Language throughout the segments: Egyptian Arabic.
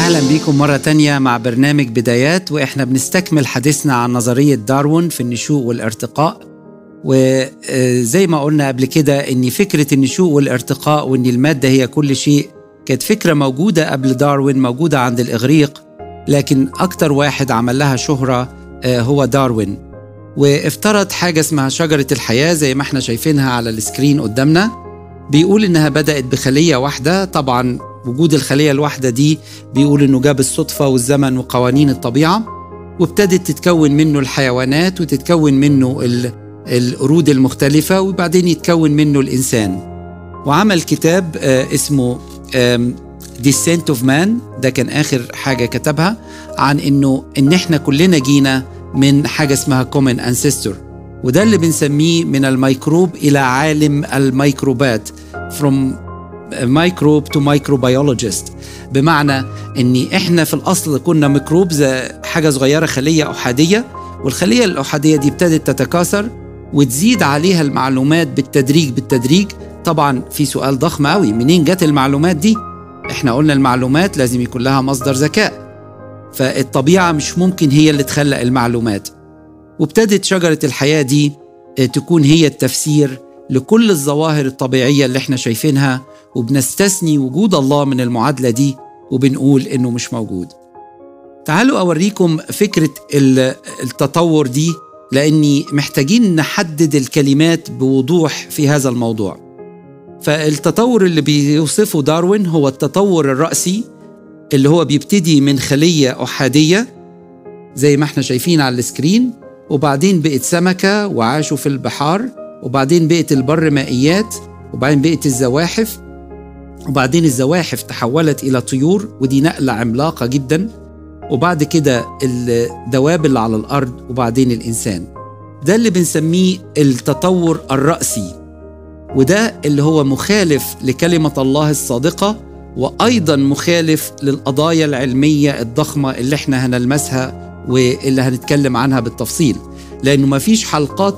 أهلا بيكم مرة تانية مع برنامج بدايات وإحنا بنستكمل حديثنا عن نظرية داروين في النشوء والارتقاء وزي ما قلنا قبل كده إن فكرة النشوء والارتقاء وإن المادة هي كل شيء كانت فكرة موجودة قبل داروين موجودة عند الإغريق لكن أكتر واحد عمل لها شهرة هو داروين وافترض حاجة اسمها شجرة الحياة زي ما احنا شايفينها على السكرين قدامنا بيقول إنها بدأت بخلية واحدة طبعا وجود الخلية الواحدة دي بيقول إنه جاب الصدفة والزمن وقوانين الطبيعة وابتدت تتكون منه الحيوانات وتتكون منه القرود المختلفة وبعدين يتكون منه الإنسان وعمل كتاب اسمه Descent of Man ده كان آخر حاجة كتبها عن إنه إن إحنا كلنا جينا من حاجة اسمها common ancestor وده اللي بنسميه من الميكروب إلى عالم الميكروبات from مايكروب تو مايكروبيولوجيست بمعنى ان احنا في الاصل كنا ميكروب زي حاجه صغيره خليه احاديه والخليه الاحاديه دي ابتدت تتكاثر وتزيد عليها المعلومات بالتدريج بالتدريج طبعا في سؤال ضخم قوي منين جت المعلومات دي احنا قلنا المعلومات لازم يكون لها مصدر ذكاء فالطبيعه مش ممكن هي اللي تخلق المعلومات وابتدت شجره الحياه دي تكون هي التفسير لكل الظواهر الطبيعيه اللي احنا شايفينها وبنستثني وجود الله من المعادله دي وبنقول انه مش موجود. تعالوا اوريكم فكره التطور دي لاني محتاجين نحدد الكلمات بوضوح في هذا الموضوع. فالتطور اللي بيوصفه داروين هو التطور الرأسي اللي هو بيبتدي من خلية أحادية زي ما احنا شايفين على السكرين وبعدين بقت سمكة وعاشوا في البحار وبعدين بقت البر مائيات وبعدين بقت الزواحف وبعدين الزواحف تحولت إلى طيور ودي نقلة عملاقة جدا وبعد كده الدواب اللي على الأرض وبعدين الإنسان ده اللي بنسميه التطور الرأسي وده اللي هو مخالف لكلمة الله الصادقة وأيضا مخالف للقضايا العلمية الضخمة اللي احنا هنلمسها واللي هنتكلم عنها بالتفصيل لأنه ما فيش حلقات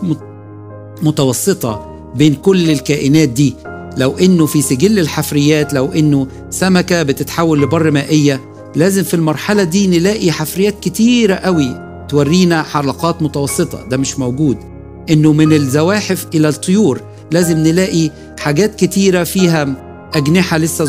متوسطة بين كل الكائنات دي لو انه في سجل الحفريات لو انه سمكه بتتحول لبر مائيه لازم في المرحله دي نلاقي حفريات كتيره قوي تورينا حلقات متوسطه ده مش موجود انه من الزواحف الى الطيور لازم نلاقي حاجات كتيره فيها اجنحه لسه